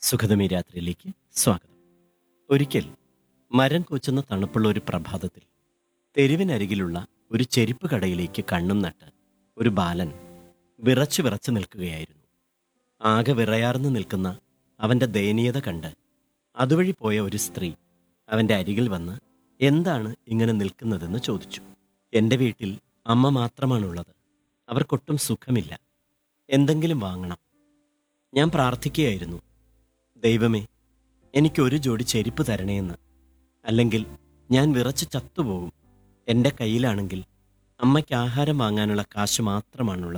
സുഖതമി രാത്രിയിലേക്ക് സ്വാഗതം ഒരിക്കൽ മരം കൊച്ചുന്ന തണുപ്പുള്ള ഒരു പ്രഭാതത്തിൽ തെരുവിനരികിലുള്ള ഒരു ചെരുപ്പ് കടയിലേക്ക് കണ്ണും നട്ട് ഒരു ബാലൻ വിറച്ചു വിറച്ചു നിൽക്കുകയായിരുന്നു ആകെ വിറയാർന്നു നിൽക്കുന്ന അവന്റെ ദയനീയത കണ്ട് അതുവഴി പോയ ഒരു സ്ത്രീ അവന്റെ അരികിൽ വന്ന് എന്താണ് ഇങ്ങനെ നിൽക്കുന്നതെന്ന് ചോദിച്ചു എൻ്റെ വീട്ടിൽ അമ്മ മാത്രമാണുള്ളത് അവർക്കൊട്ടും സുഖമില്ല എന്തെങ്കിലും വാങ്ങണം ഞാൻ പ്രാർത്ഥിക്കുകയായിരുന്നു ദൈവമേ എനിക്കൊരു ജോഡി ചെരുപ്പ് തരണേന്ന് അല്ലെങ്കിൽ ഞാൻ വിറച്ച് ചത്തുപോകും എൻ്റെ കയ്യിലാണെങ്കിൽ അമ്മയ്ക്ക് ആഹാരം വാങ്ങാനുള്ള കാശ് മാത്രമാണുള്ളത്